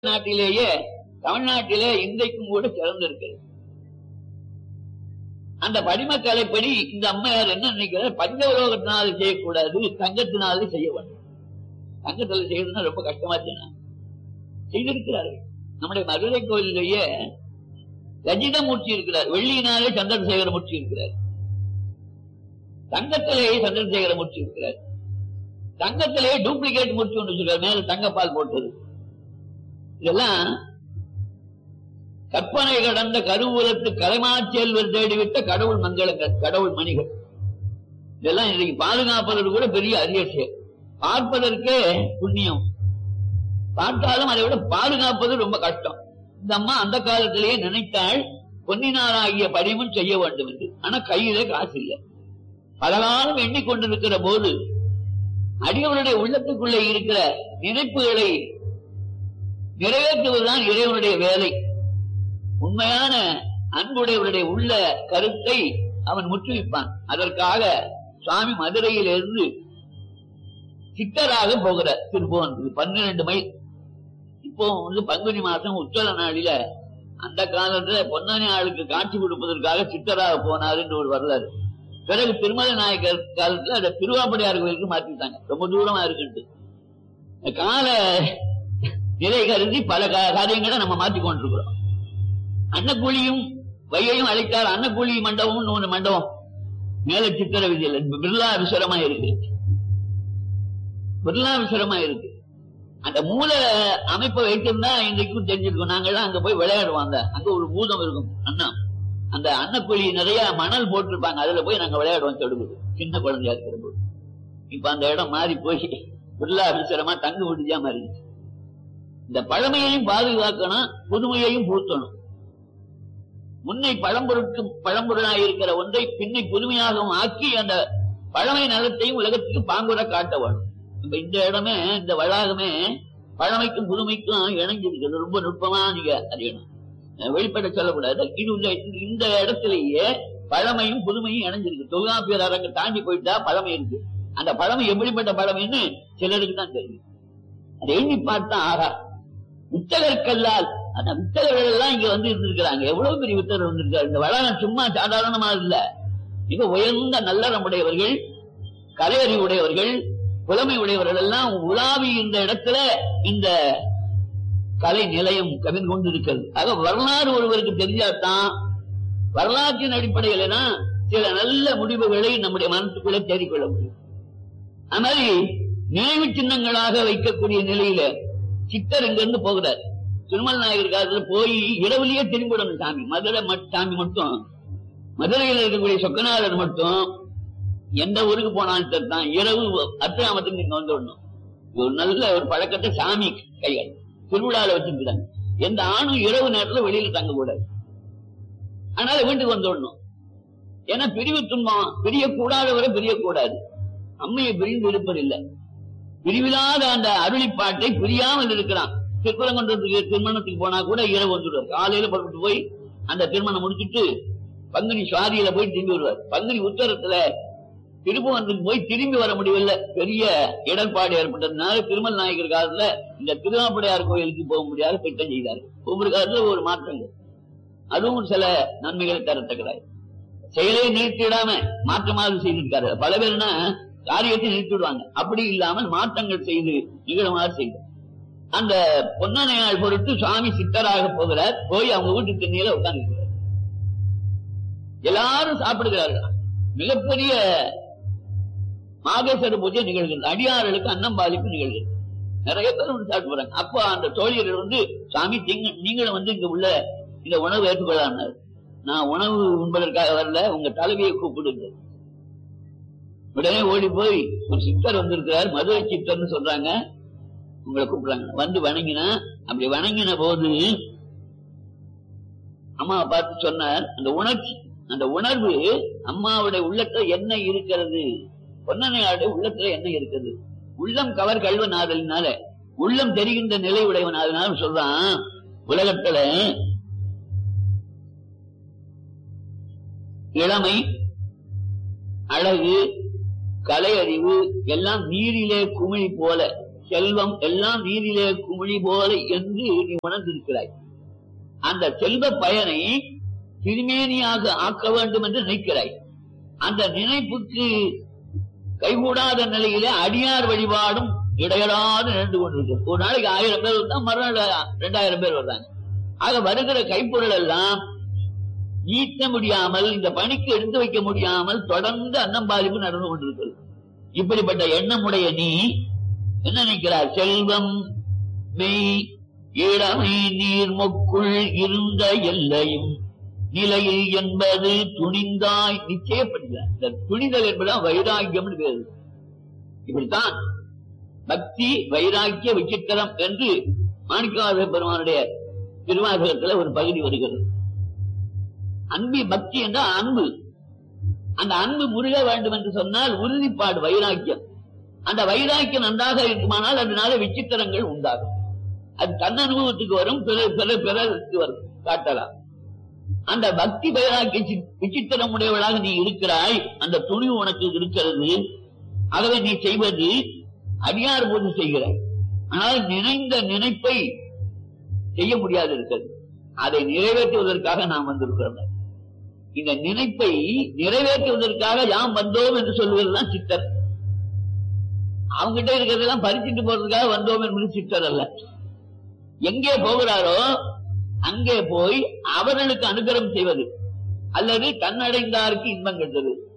நாட்டிலேயே தமிழ்நாட்டிலே இன்றைக்கும் கூட சிறந்திருக்கிறது அந்த படிமக்கலைப்படி இந்த அம்மையார் என்ன நினைக்கிறார் பஞ்சலோகத்தினால செய்யக்கூடாது தங்கத்தினாலே செய்ய வேண்டும் தங்கத்துல செய்யறதுன்னா ரொம்ப கஷ்டமா இருக்குன்னா செய்திருக்கிறார்கள் நம்முடைய மதுரை கோயிலேயே ரஜிதமூர்த்தி இருக்கிறார் வெள்ளியினாலே சந்திரசேகர மூர்த்தி இருக்கிறார் தங்கத்திலேயே சந்திரசேகர மூர்த்தி இருக்கிறார் தங்கத்திலேயே டூப்ளிகேட் மூர்த்தி ஒன்று வச்சிருக்கார் மேல தங்கப்பால் போட்டது இதெல்லாம் கற்பனை கடந்த கருவூலத்து கலைமாச்செல்வர் தேடிவிட்ட கடவுள் மங்களங்கள் கடவுள் மணிகள் இதெல்லாம் இன்னைக்கு பாதுகாப்பதற்கு கூட பெரிய அரியட்சம் பார்ப்பதற்கே புண்ணியம் பார்த்தாலும் அதை விட பாதுகாப்பது ரொம்ப கஷ்டம் இந்த அம்மா அந்த காலத்திலேயே நினைத்தாள் பொன்னினாராகிய படிமும் செய்ய வேண்டும் என்று ஆனா கையிலே காசு இல்லை பலகாலம் எண்ணிக்கொண்டிருக்கிற போது அடியவருடைய உள்ளத்துக்குள்ளே இருக்கிற நினைப்புகளை நிறைவேற்றுவதுதான் இறைவனுடைய வேலை உண்மையான அன்புடையவருடைய உள்ள கருத்தை அவன் முற்றுவிப்பான் அதற்காக சுவாமி மதுரையிலிருந்து சித்தராக போகிறார் திருப்பவன் பன்னிரண்டு மைல் இப்போ வந்து பங்குனி மாசம் உச்சல நாளில அந்த காலத்துல பொன்னானி ஆளுக்கு காட்சி கொடுப்பதற்காக சித்தராக போனார் என்று ஒரு வரலாறு பிறகு திருமலை நாயக்கர் காலத்துல அதை திருவாப்படியார் கோயிலுக்கு மாத்திட்டாங்க ரொம்ப தூரமா இருக்குன்ட்டு இந்த கால நிலை கருதி பல கா- காரியங்களை நம்ம மாத்தி கொண்டிருக்கிறோம் அன்னக்கூலியும் வையையும் அழைத்தார் அன்னக்கூலி மண்டபம் ஒரு மண்டபம் மேல சித்திர விதியில் பிர்லா விசுரமா இருக்கு பிர்லா விசுரமா இருக்கு அந்த மூல அமைப்பை வைத்திருந்தா இன்றைக்கும் தெரிஞ்சிருக்கும் நாங்கெல்லாம் அங்க போய் விளையாடுவோம் அந்த அங்க ஒரு பூதம் இருக்கும் அண்ணா அந்த அன்னக்குழி நிறைய மணல் போட்டிருப்பாங்க அதுல போய் நாங்க விளையாடுவோம் தொடுகுது சின்ன குழந்தையா இருக்கிற போது இப்ப அந்த இடம் மாறி போய் பிர்லா விசுரமா தங்கு விடுஜா மாறிடுச்சு இந்த பழமையையும் பாதுகாக்கணும் புதுமையையும் பூத்தணும் முன்னை பழம்பொருட்கும் பழம்பொருளாய் இருக்கிற ஒன்றை பின்னை புதுமையாகவும் ஆக்கி அந்த பழமை நலத்தையும் உலகத்துக்கு பாங்குற காட்ட வேணும் இப்ப இந்த இடமே இந்த வளாகமே பழமைக்கும் புதுமைக்கும் இணைஞ்சிருக்கிறது ரொம்ப நுட்பமா நீங்க அறியணும் அஹ் வெளிப்பட சொல்லக்கூடாது இது இந்த- இந்த இடத்திலேயே பழமையும் புதுமையும் இணைஞ்சிருக்கு தொல்காப்பியர் அரங்க தாண்டி போயிட்டா பழமை இருக்கு அந்த பழமை எப்படிப்பட்ட பழமைன்னு சிலருக்கு தான் தெரியும் அதை எண்ணி பார்த்தா ஆகா வித்தகர் கல்லால் அந்த வித்தகர்கள் எல்லாம் இங்க வந்து இருந்திருக்கிறாங்க எவ்வளவு பெரிய வித்தகர் வந்திருக்காரு இந்த வளாகம் சும்மா சாதாரணமா இல்ல மிக உயர்ந்த நல்லறமுடையவர்கள் கலையறிவு உடையவர்கள் புலமை உடையவர்கள் எல்லாம் உலாவி இந்த இடத்துல இந்த கலை நிலையம் கவின் கொண்டிருக்கிறது ஆக வரலாறு ஒருவருக்கு தெரிஞ்சாதான் வரலாற்றின் அடிப்படையில தான் சில நல்ல முடிவுகளை நம்முடைய மனசுக்குள்ள தேடிக்கொள்ள முடியும் அது மாதிரி நினைவு சின்னங்களாக வைக்கக்கூடிய நிலையில சித்தர் இங்க இருந்து போகிறார் திருமல் நாயகர் காலத்துல போய் இரவுலயே திரும்பிடணும் சாமி மதுரை மட்- சாமி மட்டும் மதுரையில் இருக்கக்கூடிய சொக்கநாதர் மட்டும் எந்த ஊருக்கு போனாலும் தான் இரவு அத்திராமத்துக்கு நீங்க வந்து விடணும் இது ஒரு நல்ல ஒரு பழக்கத்தை சாமி கைகள் திருவிழால வச்சிருக்காங்க எந்த ஆணும் இரவு நேரத்துல வெளியில தங்க கூடாது அதனால வீட்டுக்கு வந்து விடணும் ஏன்னா பிரிவு துன்பம் பிரியக்கூடாதவரை பிரியக்கூடாது அம்மையை பிரிந்து இருப்பதில்லை பிரிவில்லாத அந்த அருளிப்பாட்டை பிரியாமல் இருக்கிறான் திருக்குறங்குன்றத்துக்கு திருமணத்துக்கு போனா கூட இரவு வந்துடுவார் காலையில புறப்பட்டு போய் அந்த திருமணம் முடிச்சிட்டு பங்குனி சுவாதியில போய் திரும்பி வருவார் பங்குனி உத்தரத்துல திருப்புவனத்துக்கு போய் திரும்பி வர முடியவில்லை பெரிய இடர்பாடு ஏற்பட்டதுனால திருமல் நாயக்கர் காலத்துல இந்த திருவாப்படையார் கோயிலுக்கு போக முடியாத திட்டம் செய்தார் ஒவ்வொரு காலத்துல ஒரு மாற்றங்கள் அதுவும் சில நன்மைகளை தரத்தக்கதாய் செயலை நிறுத்திடாம மாற்றமாக செய்திருக்காரு பல பேர்னா காரியத்தை நிறுத்திடுவாங்க அப்படி இல்லாமல் மாற்றங்கள் செய்து நிகழுமாறு செய்தார் அந்த பொன்னணையாள் பொருட்டு சுவாமி சித்தராக போகிறார் போய் அவங்க வீட்டு திண்ணையில உட்கார்ந்து எல்லாரும் சாப்பிடுகிறார்கள் மிகப்பெரிய மாகேஸ்வர பூஜை நிகழ்கிறது அடியார்களுக்கு அன்னம் பாதிப்பு நிகழ்கிறது நிறைய பேர் வந்து சாப்பிட்டு போறாங்க அப்போ அந்த தோழியர்கள் வந்து சாமி திங்க- நீங்களும் வந்து இங்க உள்ள இந்த உணவு ஏற்றுக்கொள்ளாரு நான் உணவு உண்பதற்காக வரல உங்க தலைவியை கூப்பிடுங்க உடனே ஓடி போய் ஒரு சித்தர் வந்திருக்கிறார் மதுரை சித்தர்னு சொல்றாங்க உங்களை கூப்பிடுறாங்க வந்து வணங்கினா அப்படி வணங்கின போது அம்மாவை பார்த்து சொன்னார் அந்த உணர்ச்சி அந்த உணர்வு அம்மாவுடைய உள்ளத்துல என்ன இருக்கிறது பொன்னனையாருடைய உள்ளத்துல என்ன இருக்கிறது உள்ளம் கவர் கல்வனாதலினால உள்ளம் தெரிகின்ற நிலை உடையவனாதனால சொல்றான் உலகத்துல இளமை அழகு கலை அறிவு எல்லாம் நீரிலே குமிழி போல செல்வம் எல்லாம் நீரிலே குமிழி போல என்று நீ உணர்ந்திருக்கிறாய் அந்த செல்வ பயனை திருமேனியாக ஆக்க வேண்டும் என்று நினைக்கிறாய் அந்த நினைப்புக்கு கைகூடாத நிலையிலே அடியார் வழிபாடும் இடையடாது நின்று கொண்டிருக்கு ஒரு நாளைக்கு ஆயிரம் பேர் வந்தா மறுநாள் ரெண்டாயிரம் பேர் வர்றாங்க ஆக வருகிற கைப்பொருள் எல்லாம் ஈட்ட முடியாமல் இந்த பணிக்கு எடுத்து வைக்க முடியாமல் தொடர்ந்து அன்னம்பாதிப்பு நடந்து கொண்டிருக்கிறது இப்படிப்பட்ட எண்ணமுடைய நீ என்ன நினைக்கிறார் செல்வம் மெய் இளமை நீர் மொக்குள் இருந்த எல்லையும் நிலையில் என்பது துணிந்தாய் நிச்சயப்படுகிறார் இந்த துணிதல் என்பதுதான் வைராக்கியம் பேரு இப்படித்தான் பக்தி வைராக்கிய விசித்திரம் என்று மாணிக்கவாத பெருமானுடைய திருவாசகத்துல ஒரு பகுதி வருகிறது அன்பு பக்தி என்றால் அன்பு அந்த அன்பு முருக வேண்டும் என்று சொன்னால் உறுதிப்பாடு வைராக்கியம் அந்த வைராக்கியம் நன்றாக இருக்குமானால் அதனால விசித்திரங்கள் உண்டாகும் அது தன் அனுபவத்துக்கு வரும் பிறர் பிறர் பிறருக்கு வரும் காட்டலாம் அந்த பக்தி வைராக்கிய சி- விசித்திரம் உடையவளாக நீ இருக்கிறாய் அந்த துணிவு உனக்கு இருக்கிறது ஆகவே நீ செய்வது அடியார் போது செய்கிறாய் ஆனால் நினைந்த நினைப்பை செய்ய முடியாது இருக்கிறது அதை நிறைவேற்றுவதற்காக நாம் வந்திருக்கிறோம் இந்த நினைப்பை நிறைவேற்றுவதற்காக யாம் வந்தோம் என்று சொல்வதுதான் சித்தர் அவங்கிட்ட இருக்கிறதெல்லாம் பறிச்சுட்டு போறதுக்காக வந்தோம் என்பது சித்தர் அல்ல எங்கே போகிறாரோ அங்கே போய் அவர்களுக்கு அனுகிரகம் செய்வது அல்லது கண்ணடைந்தாருக்கு இன்பம் கெட்டது